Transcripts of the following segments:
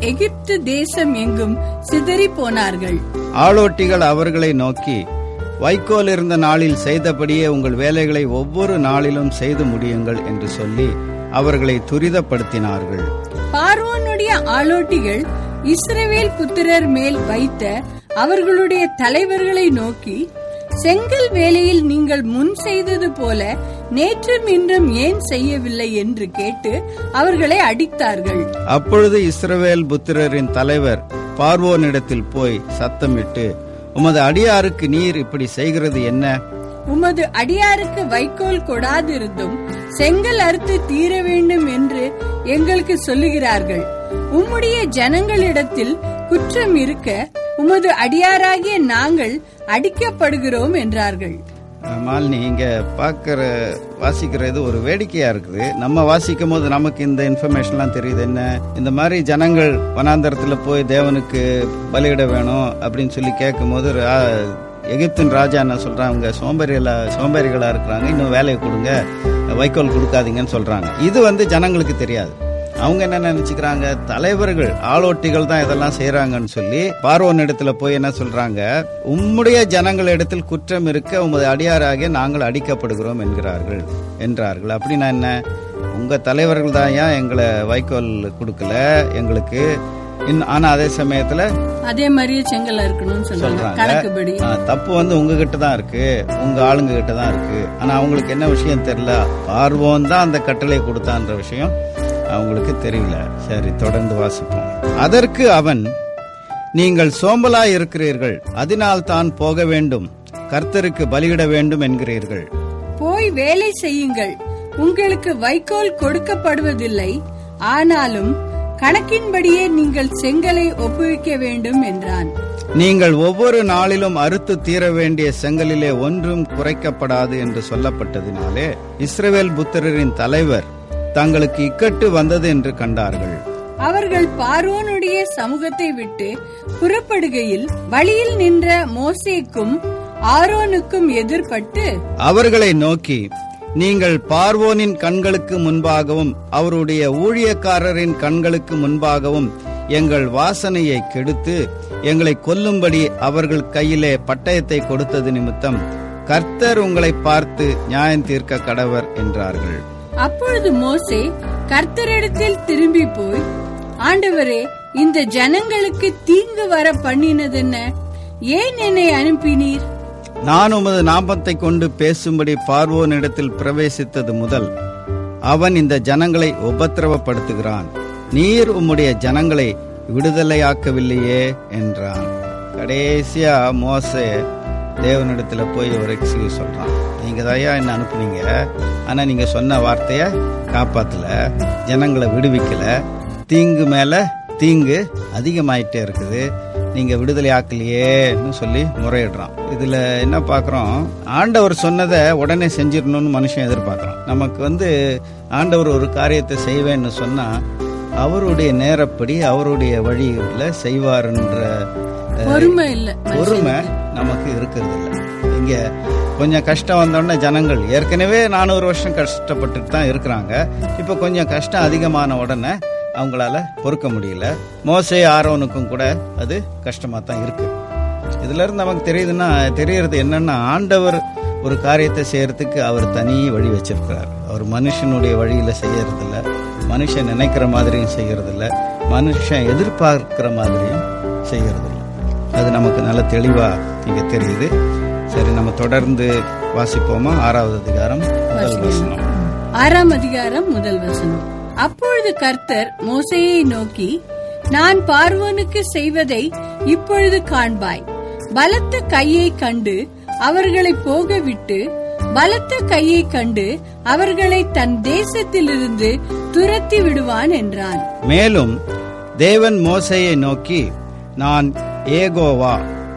எகிப்து தேசம் எங்கும் சிதறி போனார்கள் ஆளோட்டிகள் அவர்களை நோக்கி வைக்கோல் இருந்த நாளில் செய்தபடியே உங்கள் வேலைகளை ஒவ்வொரு நாளிலும் செய்து முடியுங்கள் என்று சொல்லி அவர்களை துரிதப்படுத்தினார்கள் பார்வோனுடைய ஆளோட்டிகள் இஸ்ரவேல் புத்திரர் மேல் வைத்த அவர்களுடைய தலைவர்களை நோக்கி செங்கல் வேலையில் நீங்கள் முன் செய்தது போல நேற்றும் இன்றும் ஏன் செய்யவில்லை என்று கேட்டு அவர்களை அடித்தார்கள் அப்பொழுது இஸ்ரவேல் புத்திரரின் தலைவர் பார்வோனிடத்தில் போய் சத்தமிட்டு உமது அடியாருக்கு நீர் இப்படி செய்கிறது என்ன உமது அடியாருக்கு வைக்கோல் கொடாதிருந்தும் செங்கல் அறுத்து தீர வேண்டும் என்று எங்களுக்கு சொல்லுகிறார்கள் உம்முடைய ஜனங்களிடத்தில் குற்றம் இருக்க உமது அடியாராகிய நாங்கள் அடிக்கப்படுகிறோம் என்றார்கள் மாலினி இங்க பாக்குற வாசிக்கிறது ஒரு வேடிக்கையா இருக்குது நம்ம வாசிக்கும் போது நமக்கு இந்த இன்ஃபர்மேஷன்லாம் தெரியுது என்ன இந்த மாதிரி ஜனங்கள் வனாந்தரத்துல போய் தேவனுக்கு பலியிட வேணும் அப்படின்னு சொல்லி கேட்கும் போது ரா- எகிப்தின் ராஜா என்ன சொல்றாங்க அவங்க சோம்பேறிகளா சோம்பேறிகளா இருக்கிறாங்க இன்னும் வேலையை கொடுங்க வைக்கோல் கொடுக்காதீங்கன்னு சொல்றாங்க இது வந்து ஜனங்களுக்கு தெரியாது அவங்க என்ன நினைச்சுக்கிறாங்க தலைவர்கள் ஆளோட்டிகள் தான் இதெல்லாம் செய்யறாங்கன்னு சொல்லி பார்வோன் இடத்துல போய் என்ன சொல்றாங்க உம்முடைய ஜனங்கள் இடத்தில் குற்றம் இருக்க உமது அடியாராகிய நாங்கள் அடிக்கப்படுகிறோம் என்கிறார்கள் என்றார்கள் அப்படின்னா என்ன உங்க தலைவர்கள் தான் ஏன் எங்களை வைக்கோல் கொடுக்கல எங்களுக்கு இன்- ஆனா அதே சமயத்துல அதே மாதிரியே செங்கல் இருக்கணும்னு சொல்றாங்க சொல்றாங்க. கணக்குப்படி ஆ, தப்பு வந்து உங்ககிட்ட தான் இருக்கு உங்க ஆளுங்க கிட்ட தான் இருக்கு ஆனா அவங்களுக்கு என்ன விஷயம் தெரியல பார்வோன் தான் அந்த கட்டளை கொடுத்தான்ற விஷயம் அவங்களுக்கு தெரியல சரி தொடர்ந்து வாசிப்போம் அதற்கு அவன் நீங்கள் சோம்பலாய் இருக்கிறீர்கள் அதனால் தான் போக வேண்டும் கர்த்தருக்கு பலியிட வேண்டும் என்கிறீர்கள் போய் வேலை செய்யுங்கள் உங்களுக்கு வைக்கோல் கொடுக்கப்படுவதில்லை ஆனாலும் கணக்கின்படியே நீங்கள் செங்கலை ஒப்புவிக்க வேண்டும் என்றான் நீங்கள் ஒவ்வொரு நாளிலும் அறுத்து தீர வேண்டிய செங்கலிலே ஒன்றும் குறைக்கப்படாது என்று சொல்லப்பட்டதினாலே இஸ்ரவேல் புத்திரரின் தலைவர் தங்களுக்கு இக்கட்டு வந்தது என்று கண்டார்கள் அவர்கள் பார்வோனுடைய சமூகத்தை விட்டு புறப்படுகையில் வழியில் நின்ற மோசேக்கும் ஆரோனுக்கும் எதிர்பட்டு அவர்களை நோக்கி நீங்கள் பார்வோனின் கண்களுக்கு முன்பாகவும் அவருடைய ஊழியக்காரரின் கண்களுக்கு முன்பாகவும் எங்கள் வாசனையை கெடுத்து எங்களை கொல்லும்படி அவர்கள் கையிலே பட்டயத்தை கொடுத்தது நிமித்தம் கர்த்தர் உங்களை பார்த்து நியாயம் தீர்க்க கடவர் என்றார்கள் அப்பொழுது மோசே கர்த்தரிடத்தில் திரும்பி போய் ஆண்டவரே இந்த ஜனங்களுக்கு தீங்கு வர பண்ணினதென்ன ஏன் என்னை அனுப்பினீர் நான் உமது நாமத்தை கொண்டு பேசும்படி பார்வோனிடத்தில் பிரவேசித்தது முதல் அவன் இந்த ஜனங்களை உபத்திரவப்படுத்துகிறான் நீர் உம்முடைய ஜனங்களை விடுதலையாக்கவில்லையே என்றான் கடைசியா மோசே தேவனிடத்துல போய் ஒரு எக்ஸ்கியூஸ் சொல்றான் நீங்க தயா என்ன அனுப்புனீங்க ஆனா நீங்க சொன்ன வார்த்தைய காப்பாத்தல ஜனங்களை விடுவிக்கல தீங்கு மேல தீங்கு அதிகமாயிட்டே இருக்குது நீங்க விடுதலை ஆக்கலையேன்னு சொல்லி முறையிடுறான் இதுல என்ன பார்க்கறோம் ஆண்டவர் சொன்னதை உடனே செஞ்சிடணும்னு மனுஷன் எதிர்பார்க்கறான் நமக்கு வந்து ஆண்டவர் ஒரு காரியத்தை செய்வேன்னு சொன்னா அவருடைய நேரப்படி அவருடைய வழியில செய்வாருன்ற அஹ், பொறுமை இல்ல பொறுமை நமக்கு இருக்கிறது இல்ல இங்க கொஞ்சம் கஷ்டம் வந்தோடனே ஜனங்கள் ஏற்கனவே நானூறு வருஷம் கஷ்டப்பட்டுட்டு தான் இருக்கிறாங்க இப்போ கொஞ்சம் கஷ்டம் அதிகமான உடனே அவங்களால பொறுக்க முடியல மோசே ஆரோனுக்கும் கூட அது கஷ்டமா தான் இருக்கு இதுல இருந்து நமக்கு தெரியுதுன்னா தெரியறது என்னன்னா ஆண்டவர் ஒரு காரியத்தை செய்யறதுக்கு அவர் தனி வழி வச்சிருக்கிறார் அவர் மனுஷனுடைய வழியில செய்யறது இல்ல மனுஷன் நினைக்கிற மாதிரியும் செய்யறது இல்ல மனுஷன் எதிர்பார்க்கிற மாதிரியும் செய்யறது இல்ல அது நமக்கு நல்ல தெளிவா இங்க தெரியுது சரி நம்ம தொடர்ந்து வாசிப்போமா ஆறாவது அதிகாரம் முதல் வசனம் ஆறாம் அதிகாரம் முதல் வசனம் அப்பொழுது கர்த்தர் மோசேயை நோக்கி நான் பார்வோனுக்கு செய்வதை இப்பொழுது காண்பாய் பலத்த கையை கண்டு அவர்களை போக விட்டு பலத்த கையை கண்டு அவர்களை தன் தேசத்திலிருந்து துரத்தி விடுவான் என்றான் மேலும் தேவன் மோசேயை நோக்கி நான் ஏகோவா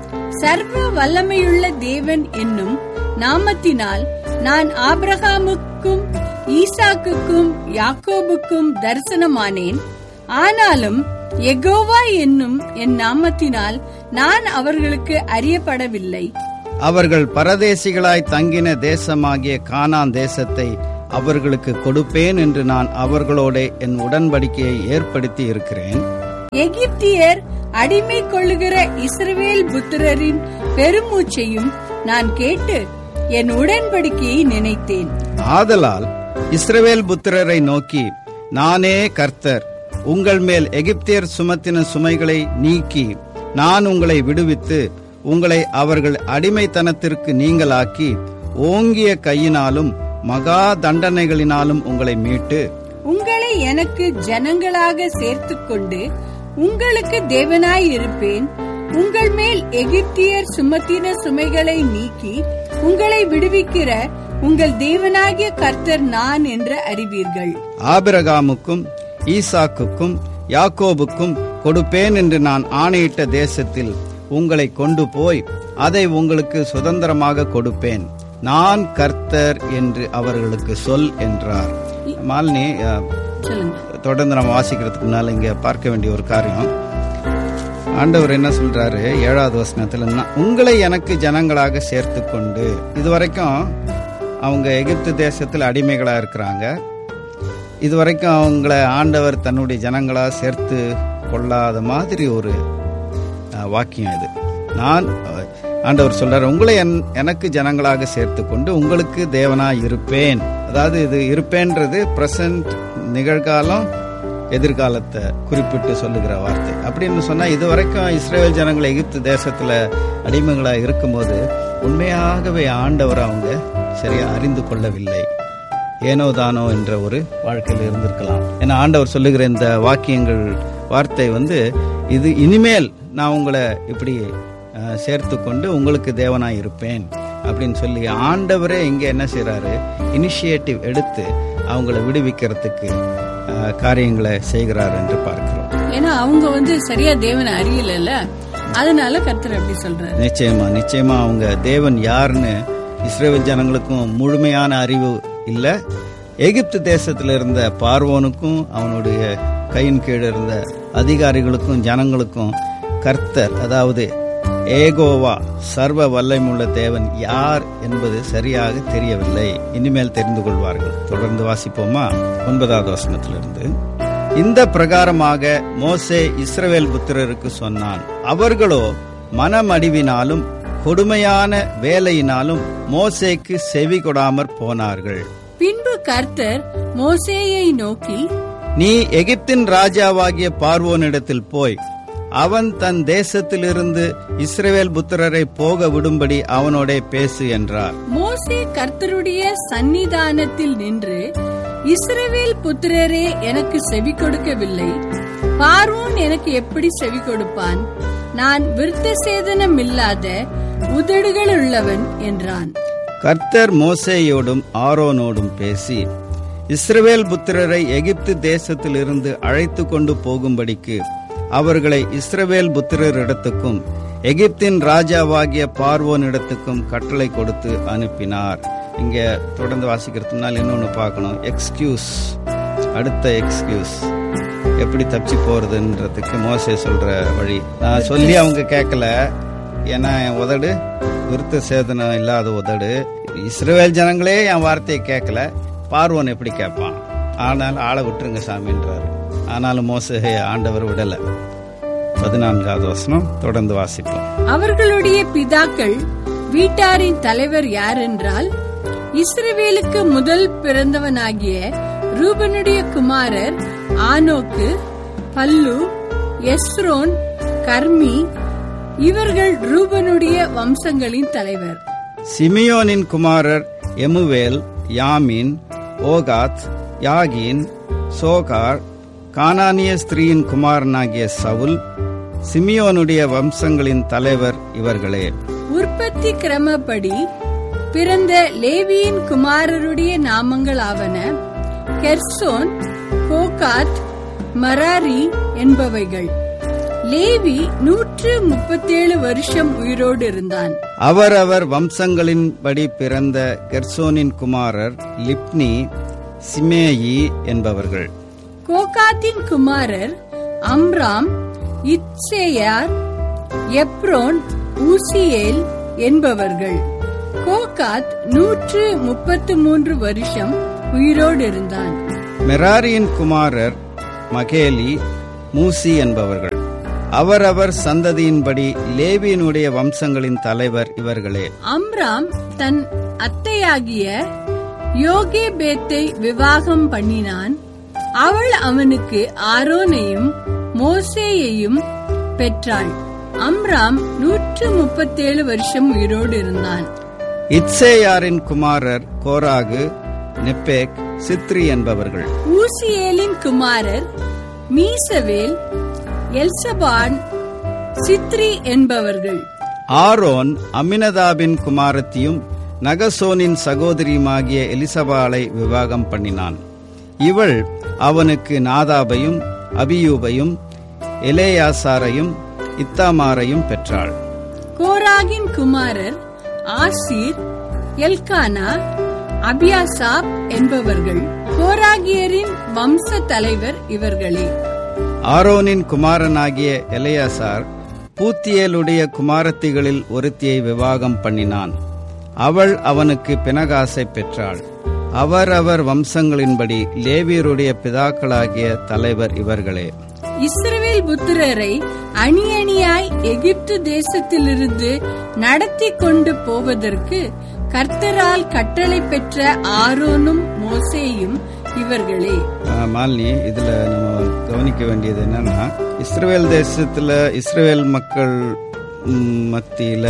சர்வ வல்லமையுள்ள தேவன் என்னும் நாமத்தினால் நான் ஆபிரகாமுக்கும் ஈசாக்குக்கும் யாக்கோபுக்கும் தரிசனமானேன் ஆனாலும் எகோவா என்னும் என் நாமத்தினால் நான் அவர்களுக்கு அறியப்படவில்லை அவர்கள் பரதேசிகளாய் தங்கின தேசமாகிய கானான் தேசத்தை அவர்களுக்கு கொடுப்பேன் என்று நான் அவர்களோட என் உடன்படிக்கையை ஏற்படுத்தி இருக்கிறேன் எகிப்தியர் அடிமை கொள்ளுகிற இஸ்ரவேல் புத்திரரின் பெருமூச்சையும் நான் கேட்டு என் உடன்படிக்கையை நினைத்தேன் ஆதலால் இஸ்ரவேல் புத்திரரை நோக்கி நானே கர்த்தர் உங்கள் மேல் எகிப்தியர் சுமத்தின சுமைகளை நீக்கி நான் உங்களை விடுவித்து உங்களை அவர்கள் அடிமைத்தனத்திற்கு நீங்களாக்கி ஓங்கிய கையினாலும் மகா தண்டனைகளினாலும் உங்களை மீட்டு உங்களை எனக்கு ஜனங்களாக சேர்த்துக்கொண்டு உங்களுக்கு தேவனாய் இருப்பேன் உங்கள் மேல் எகிப்தியர் சுமத்தின சுமைகளை நீக்கி உங்களை விடுவிக்கிற உங்கள் தேவனாகிய கர்த்தர் நான் என்று அறிவீர்கள் ஆபிரகாமுக்கும் ஈசாக்குக்கும் யாக்கோபுக்கும் கொடுப்பேன் என்று நான் ஆணையிட்ட தேசத்தில் உங்களை கொண்டு போய் அதை உங்களுக்கு சுதந்திரமாக கொடுப்பேன் நான் கர்த்தர் என்று அவர்களுக்கு சொல் என்றார் மாலினி அஹ், சொல்லுங்க தொடர்ந்து நம்ம வாசிக்கிறதுக்கு முன்னால இங்க பார்க்க வேண்டிய ஒரு காரியம் ஆண்டவர் என்ன சொல்றாரு ஏழாவது வசனத்துல "நான் உங்களை எனக்கு ஜனங்களாக சேர்த்து கொண்டு இதுவரைக்கும் அவங்க எகிப்து தேசத்தில் அடிமைகளா இருக்கிறாங்க இதுவரைக்கும் அவங்கள ஆண்டவர் தன்னுடைய ஜனங்களா சேர்த்து கொள்ளாத மாதிரி ஒரு அஹ், வாக்கியம் இது நான் அஹ், ஆண்டவர் சொல்றாரு உங்களை என்- எனக்கு ஜனங்களாக சேர்த்து கொண்டு உங்களுக்கு தேவனா இருப்பேன் அதாவது இது இருப்பேன்றது பிரசன்ட் நிகழ்காலம் எதிர்காலத்தை குறிப்பிட்டு சொல்லுகிற வார்த்தை அப்படின்னு சொன்னா இதுவரைக்கும் இஸ்ரேல் ஜனங்கள் எகிப்து தேசத்துல அடிமைகளா இருக்கும்போது உண்மையாகவே ஆண்டவர் அவங்க சரியா அறிந்து கொள்ளவில்லை ஏனோ தானோ என்ற ஒரு வாழ்க்கையில் இருந்திருக்கலாம் ஏன்னா ஆண்டவர் சொல்லுகிற இந்த வாக்கியங்கள் வார்த்தை வந்து இது இனிமேல் நான் உங்களை இப்படி அஹ், சேர்த்து கொண்டு உங்களுக்கு தேவனாய் இருப்பேன் அப்படின்னு சொல்லி ஆண்டவரே இங்க என்ன செய்றாரு இனிஷியேட்டிவ் எடுத்து அவங்கள விடுவிக்கிறதுக்கு அஹ், காரியங்களை செய்கிறார் என்று பார்க்கிறோம் ஏன்னா அவங்க வந்து சரியா தேவனை அறியல அதனால கர்த்தர் அப்படி சொல்றாரு நிச்சயமா நிச்சயமா அவங்க தேவன் யாருன்னு இஸ்ரேல் ஜனங்களுக்கும் முழுமையான அறிவு இல்ல எகிப்து தேசத்துல இருந்த பார்வோனுக்கும் அவனுடைய கையின் கீழ் இருந்த அதிகாரிகளுக்கும் ஜனங்களுக்கும் கர்த்தர் அதாவது ஏகோவா சர்வ வல்லமையுள்ள தேவன் யார் என்பது சரியாக தெரியவில்லை இனிமேல் தெரிந்து கொள்வார்கள் தொடர்ந்து வாசிப்போமா ஒன்பதாவது வசனத்திலிருந்து இந்த பிரகாரமாக மோசே இஸ்ரவேல் புத்திரருக்கு சொன்னான் அவர்களோ மனமடிவினாலும் கொடுமையான வேலையினாலும் மோசேக்கு செவி கொடாமற் போனார்கள் பின்பு கர்த்தர் மோசேயை நோக்கி நீ எகிப்தின் ராஜாவாகிய பார்வோனிடத்தில் போய் அவன் தன் தேசத்திலிருந்து இஸ்ரவேல் புத்திரரை போக விடும்படி அவனோடே பேசு என்றார் மோசே கர்த்தருடைய சந்நிதானத்தில் நின்று இஸ்ரவேல் புத்திரரே எனக்கு செவி கொடுக்கவில்லை பார்வோன் எனக்கு எப்படி செவி கொடுப்பான் நான் விருத்த சேதனம் இல்லாத உதடுகள் உள்ளவன் என்றான் கர்த்தர் மோசேயோடும் ஆரோனோடும் பேசி இஸ்ரவேல் புத்திரரை எகிப்து தேசத்திலிருந்து அழைத்து கொண்டு போகும்படிக்கு அவர்களை இஸ்ரவேல் புத்திரரிடத்துக்கும் எகிப்தின் ராஜாவாகிய பார்வோனிடத்துக்கும் கட்டளை கொடுத்து அனுப்பினார் இங்க தொடர்ந்து வாசிக்கிறதுக்கு முன்னால் இன்னொன்னு பார்க்கணும் எக்ஸ்கியூஸ் அடுத்த எக்ஸ்கியூஸ் எப்படி தப்பிச்சு போறதுன்றதுக்கு மோசே சொல்ற வழி நான் சொல்லி அவங்க கேட்கல ஏன்னா என் உதடு விருத்த சேதனம் இல்லாத உதடு இஸ்ரவேல் ஜனங்களே என் வார்த்தையை கேட்கல பார்வோன் எப்படி கேட்பான் ஆனால் ஆளை விட்டுருங்க சாமின்றாரு ஆனாலும் மோசே ஆண்டவர் விடல பதினான்காவது வசனம் தொடர்ந்து வாசிப்போம் அவர்களுடைய பிதாக்கள் வீட்டாரின் தலைவர் யார் என்றால் இஸ்ரவேலுக்கு முதல் பிறந்தவனாகிய ரூபனுடைய குமாரர் ஆனோக்கு பல்லு எஸ்ரோன் கர்மி இவர்கள் ரூபனுடைய வம்சங்களின் தலைவர் சிமியோனின் குமாரர் எமுவேல் யாமின் ஓகாத் யாகின் சோகார் கானானிய ஸ்திரீயின் குமாரனாகிய சவுல் சிமியோனுடைய வம்சங்களின் தலைவர் இவர்களே உற்பத்தி கிரமப்படி பிறந்த லேவியின் குமாரருடைய நாமங்கள் ஆவன கெர்சோன் கோகாத் மராரி என்பவைகள் லேவி நூற்று முப்பத்தேழு வருஷம் உயிரோடு இருந்தான் அவரவர் வம்சங்களின்படி பிறந்த கெர்சோனின் குமாரர் லிப்னி சிமேயி என்பவர்கள் கோகாத்தின் குமாரர் அம்ராம் இத்சேயார் எப்ரோன் ஊசியேல் என்பவர்கள் கோகாத் நூற்று முப்பத்து மூன்று வருஷம் உயிரோடு இருந்தான் மெராரியின் குமாரர் மகேலி மூசி என்பவர்கள் அவரவர் சந்ததியின்படி லேவியினுடைய வம்சங்களின் தலைவர் இவர்களே அம்ராம் தன் அத்தையாகிய யோகேபேத்தை விவாகம் பண்ணினான் அவள் அவனுக்கு ஆரோனையும் மோசேயையும் பெற்றாள் அம்ராம் நூற்று முப்பத்தேழு வருஷம் உயிரோடு இருந்தான் இத்சேயாரின் குமாரர் கோராகு நெப்பேக் சித்ரி என்பவர்கள் ஊசியேலின் குமாரர் மீசவேல் எல்சபான் சித்ரி என்பவர்கள் ஆரோன் அமினதாபின் குமாரத்தியும் நகசோனின் சகோதரியுமாகிய எலிசபாலை விவாகம் பண்ணினான் இவள் அவனுக்கு நாதாபையும் அபியூபையும் எலேயாசாரையும் இத்தாமாரையும் பெற்றாள் கோராகின் குமாரர் ஆசீர் எல்கானா அபியாசாப் என்பவர்கள் கோராகியரின் வம்ச தலைவர் இவர்களே ஆரோனின் குமாரனாகிய எலையாசார் பூத்தியேலுடைய குமாரத்திகளில் ஒருத்தியை விவாகம் பண்ணினான் அவள் அவனுக்கு பினகாசை பெற்றாள் அவரவர் வம்சங்களின்படி லேவியருடைய பிதாக்களாகிய தலைவர் இவர்களே இஸ்ரவேல் புத்திரரை அணி அணியாய் எகிப்து தேசத்திலிருந்து நடத்தி கொண்டு போவதற்கு கர்த்தரால் கட்டளை பெற்ற ஆரோனும் மோசேயும் இவர்களே ஆஹ், மாலினி இதுல நம்ம கவனிக்க வேண்டியது என்னன்னா இஸ்ரேல் தேசத்துல இஸ்ரேல் மக்கள் ம், மத்தியில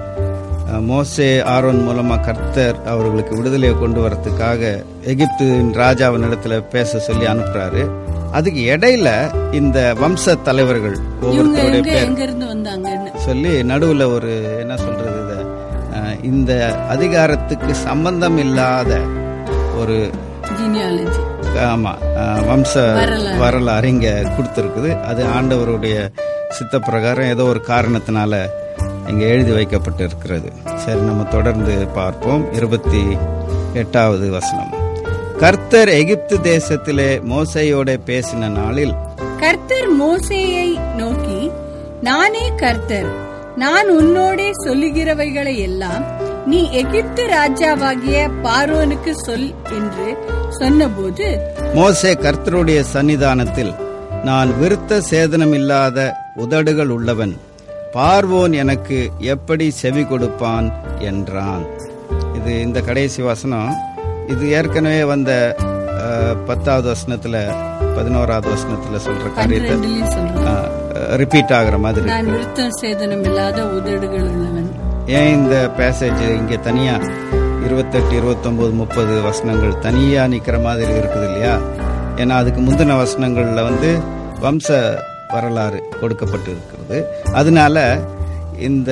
ஆஹ், மோசே ஆரோன் மூலமா கர்த்தர் அவர்களுக்கு விடுதலையை கொண்டு வரதுக்காக எகிப்தின் ராஜாவினிடத்துல பேச சொல்லி அனுப்புறாரு அதுக்கு இடையில இந்த வம்ச தலைவர்கள் இவங்க ஒவ்வொருத்தருடைய எங்க பேர் எங்க இருந்து வந்தாங்கன்னு சொல்லி நடுவுல ஒரு என்ன சொல்றது இத ஆஹ், இந்த அதிகாரத்துக்கு சம்பந்தம் இல்லாத ஒரு ஜீனியாலஜி ஆமா அஹ், வம்ச வரலாறு. வரலாறு இங்க கொடுத்திருக்குது அது ஆண்டவருடைய சித்த பிரகாரம் ஏதோ ஒரு காரணத்தினால இங்க எழுதி வைக்கப்பட்டு இருக்கிறது சரி நம்ம தொடர்ந்து பார்ப்போம் இருபத்தி எட்டாவது வசனம் கர்த்தர் எகிப்து தேசத்திலே மோசையோட பேசின நாளில் கர்த்தர் மோசேயை நோக்கி நானே கர்த்தர் நான் உன்னோடே சொல்லுகிறவைகளை எல்லாம் நீ எகிப்து ராஜாவாகிய பார்வோனுக்கு சொல் என்று சொன்னபோது மோசே கர்த்தருடைய சன்னிதானத்தில் நான் விருத்த சேதனமில்லாத உதடுகள் உள்ளவன் பார்வோன் எனக்கு எப்படி செவி கொடுப்பான் என்றான் இது இந்த கடைசி வசனம் இது ஏற்கனவே வந்த அஹ், பத்தாவது வசனத்துல பதினோராவது வசனத்துல சொல்ற காரியத்தை ரெண்டுலயும் சொல்றேன் ரிப்பீட் ஆகுற மாதிரி நான் விருத்தம் சேதனம் இல்லாத உதடுகள் உள்ளவன் ஏன் இந்த பேசேஜ் இங்க தனியா இருபத்தெட்டு இருபத்தொன்பது முப்பது வசனங்கள் தனியா நிக்கிற மாதிரி இருக்குது இல்லையா ஏன்னா அதுக்கு முந்தின வசனங்கள்ல வந்து வம்ச வரலாறு கொடுக்கப்பட்டு இருக்கிறது அதனால இந்த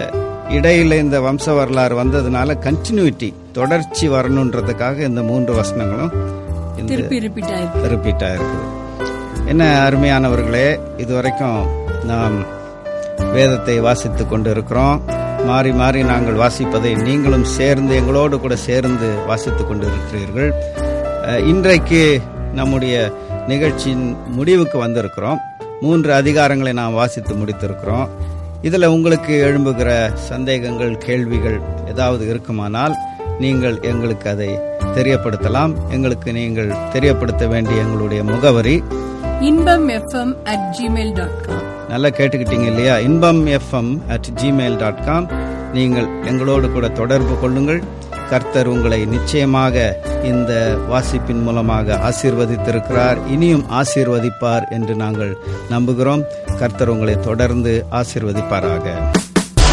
இடையில இந்த வம்ச வரலாறு வந்ததுனால கண்டினியூட்டி தொடர்ச்சி வரணுன்றதுக்காக இந்த மூன்று வசனங்களும் இந்த திருப்பி ரிப்பீட் ஆயிருக்கு ரிப்பீட் ஆயிருக்குது என்ன அருமையானவர்களே இதுவரைக்கும் நாம் வேதத்தை வாசித்து கொண்டு இருக்கிறோம் மாறி மாறி நாங்கள் வாசிப்பதை நீங்களும் சேர்ந்து எங்களோடு கூட சேர்ந்து வாசித்து கொண்டு இருக்கிறீர்கள் அஹ், இன்றைக்கு நம்முடைய நிகழ்ச்சியின் முடிவுக்கு வந்திருக்கிறோம் மூன்று அதிகாரங்களை நாம் வாசித்து முடித்திருக்கிறோம் இதில் உங்களுக்கு எழும்புகிற சந்தேகங்கள் கேள்விகள் ஏதாவது இருக்குமானால் நீங்கள் எங்களுக்கு அதை தெரியப்படுத்தலாம் எங்களுக்கு நீங்கள் தெரியப்படுத்த வேண்டிய எங்களுடைய முகவரி Inbam FM at Gmail dot com நல்லா கேட்டுக்கிட்டீங்க இல்லையா Inbam FM at Gmail dot com நீங்கள் எங்களோடு கூட தொடர்பு கொள்ளுங்கள் கர்த்தர் உங்களை நிச்சயமாக இந்த வாசிப்பின் மூலமாக ஆசீர்வதித்திருக்கிறார் இனியும் ஆசீர்வதிப்பார் என்று நாங்கள் நம்புகிறோம் கர்த்தர் உங்களை தொடர்ந்து ஆசீர்வதிப்பாராக